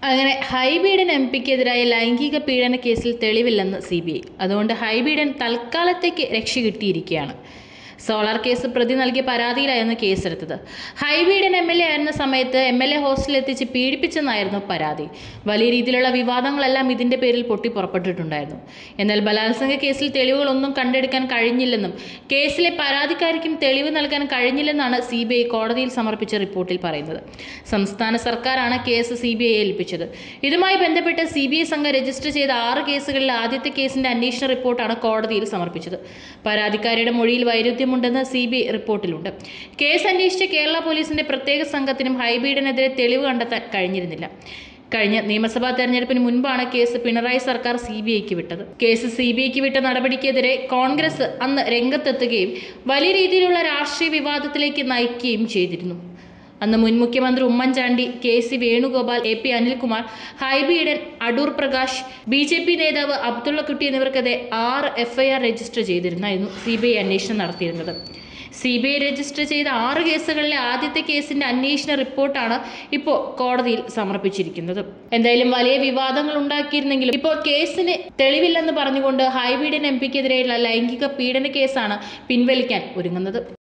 അങ്ങനെ ഹൈബീഡൻ എം പിക്കെതിരായ ലൈംഗിക പീഡന കേസിൽ തെളിവില്ലെന്ന് സി ബി ഐ അതുകൊണ്ട് ഹൈബീഡൻ തൽക്കാലത്തേക്ക് രക്ഷ കിട്ടിയിരിക്കുകയാണ് സോളാർ കേസ് പ്രതി നൽകിയ പരാതിയിലായിരുന്നു കേസെടുത്തത് ഹൈബീഡൻ എം എൽ എ ആയിരുന്ന സമയത്ത് എം എൽ എ ഹോസ്റ്റലിൽ എത്തിച്ച് പീഡിപ്പിച്ചെന്നായിരുന്നു പരാതി വലിയ രീതിയിലുള്ള വിവാദങ്ങളെല്ലാം ഇതിന്റെ പേരിൽ പൊട്ടി പുറപ്പെട്ടിട്ടുണ്ടായിരുന്നു എന്നാൽ ബലാത്സംഗ കേസിൽ തെളിവുകളൊന്നും കണ്ടെടുക്കാൻ കഴിഞ്ഞില്ലെന്നും കേസിലെ പരാതിക്കാരിക്കും തെളിവ് നൽകാൻ കഴിഞ്ഞില്ലെന്നാണ് സി ബി ഐ കോടതിയിൽ സമർപ്പിച്ച റിപ്പോർട്ടിൽ പറയുന്നത് സംസ്ഥാന സർക്കാരാണ് കേസ് സി ബി ഐ ഏൽപ്പിച്ചത് ഇതുമായി ബന്ധപ്പെട്ട് സി ബി ഐ സംഘം രജിസ്റ്റർ ചെയ്ത ആറ് കേസുകളിൽ ആദ്യത്തെ കേസിന്റെ അന്വേഷണ റിപ്പോർട്ടാണ് കോടതിയിൽ സമർപ്പിച്ചത് പരാതിക്കാരിയുടെ മൊഴിയിൽ വൈരുദ്ധ്യമുണ്ടെന്ന് സി ബി ഐ റിപ്പോർട്ടിലുണ്ട് കേസ് അന്വേഷിച്ച കേരള പോലീസിന്റെ പ്രത്യേക സംഘത്തിനും ഹൈബീഡിനെതിരെ തെളിവ് കണ്ടെത്താൻ കഴിഞ്ഞിരുന്നില്ല കഴിഞ്ഞ നിയമസഭാ തെരഞ്ഞെടുപ്പിന് മുൻപാണ് കേസ് പിണറായി സർക്കാർ സി ബി ഐക്ക് വിട്ടത് കേസ് സി ബി ഐക്ക് വിട്ട നടപടിക്കെതിരെ കോൺഗ്രസ് അന്ന് രംഗത്തെത്തുകയും വലിയ രീതിയിലുള്ള രാഷ്ട്രീയ വിവാദത്തിലേക്ക് നയിക്കുകയും ചെയ്തിരുന്നു അന്ന് മുൻ മുഖ്യമന്ത്രി Oommen Chandy K C Venugopal A P Anilkumar Hibi Eden Adoor Prakash B J P നേതാവ് അബ്ദുള്ളക്കുട്ടി എന്നിവർക്കെതിരെ ആറ് FIR register ചെയ്തിരുന്നായിരുന്നു C B I അന്വേഷണം നടത്തിയിരുന്നത് സി ബി ഐ രജിസ്റ്റർ ചെയ്ത ആറ് കേസുകളിലെ ആദ്യത്തെ കേസിന്റെ അന്വേഷണ റിപ്പോർട്ടാണ് ഇപ്പോൾ കോടതിയിൽ സമർപ്പിച്ചിരിക്കുന്നത് എന്തായാലും വലിയ വിവാദങ്ങൾ ഉണ്ടാക്കിയിരുന്നെങ്കിലും ഇപ്പോൾ കേസിന് തെളിവില്ലെന്ന് പറഞ്ഞുകൊണ്ട് ഹൈബീഡൻ എം പിക്കെതിരെയുള്ള ലൈംഗിക പീഡന കേസാണ് പിൻവലിക്കാൻ ഒരുങ്ങുന്നത്